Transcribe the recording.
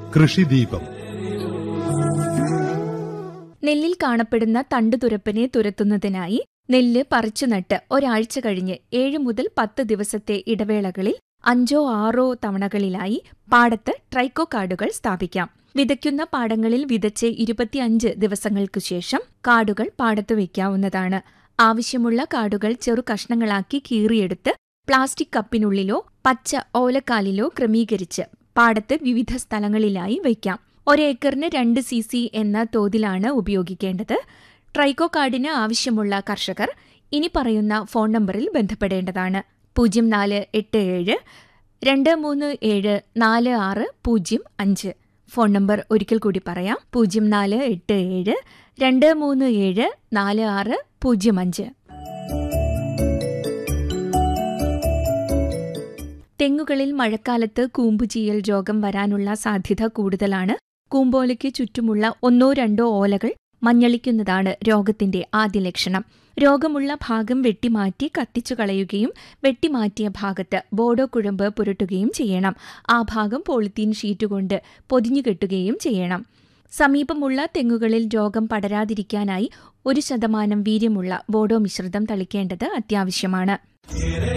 കൃഷിദീപം നെല്ലിൽ കാണപ്പെടുന്ന തണ്ടുതുരപ്പനെ തുരത്തുന്നതിനായി നെല്ല് പറിച്ചു നട്ട് ഒരാഴ്ച കഴിഞ്ഞ് ഏഴ് മുതൽ പത്ത് ദിവസത്തെ ഇടവേളകളിൽ അഞ്ചോ ആറോ തവണകളിലായി പാടത്ത് ട്രൈക്കോ കാർഡുകൾ സ്ഥാപിക്കാം വിതയ്ക്കുന്ന പാടങ്ങളിൽ വിതച്ച് ഇരുപത്തിയഞ്ച് ദിവസങ്ങൾക്കു ശേഷം കാർഡുകൾ പാടത്ത് വയ്ക്കാവുന്നതാണ് ആവശ്യമുള്ള കാർഡുകൾ ചെറു കഷ്ണങ്ങളാക്കി കീറിയെടുത്ത് പ്ലാസ്റ്റിക് കപ്പിനുള്ളിലോ പച്ച ഓലക്കാലിലോ ക്രമീകരിച്ച് പാടത്ത് വിവിധ സ്ഥലങ്ങളിലായി വയ്ക്കാം ഒരേക്കറിന് രണ്ട് സി സി എന്ന തോതിലാണ് ഉപയോഗിക്കേണ്ടത് ട്രൈക്കോ കാർഡിന് ആവശ്യമുള്ള കർഷകർ ഇനി പറയുന്ന ഫോൺ നമ്പറിൽ ബന്ധപ്പെടേണ്ടതാണ് പൂജ്യം നാല് എട്ട് ഏഴ് രണ്ട് മൂന്ന് ഏഴ് നാല് ആറ് പൂജ്യം അഞ്ച് ഫോൺ നമ്പർ ഒരിക്കൽ കൂടി പറയാം പൂജ്യം നാല് എട്ട് ഏഴ് രണ്ട് മൂന്ന് ഏഴ് നാല് ആറ് പൂജ്യം അഞ്ച് തെങ്ങുകളിൽ മഴക്കാലത്ത് കൂമ്പുചീയൽ രോഗം വരാനുള്ള സാധ്യത കൂടുതലാണ് കൂമ്പോലയ്ക്ക് ചുറ്റുമുള്ള ഒന്നോ രണ്ടോ ഓലകൾ മഞ്ഞളിക്കുന്നതാണ് രോഗത്തിന്റെ ആദ്യ ലക്ഷണം രോഗമുള്ള ഭാഗം വെട്ടിമാറ്റി കത്തിച്ചു കളയുകയും വെട്ടിമാറ്റിയ ഭാഗത്ത് ബോഡോ കുഴമ്പ് പുരട്ടുകയും ചെയ്യണം ആ ഭാഗം പോളിത്തീൻ ഷീറ്റ് കൊണ്ട് പൊതിഞ്ഞുകെട്ടുകയും ചെയ്യണം സമീപമുള്ള തെങ്ങുകളിൽ രോഗം പടരാതിരിക്കാനായി ഒരു ശതമാനം വീര്യമുള്ള ബോഡോ മിശ്രിതം തളിക്കേണ്ടത് അത്യാവശ്യമാണ്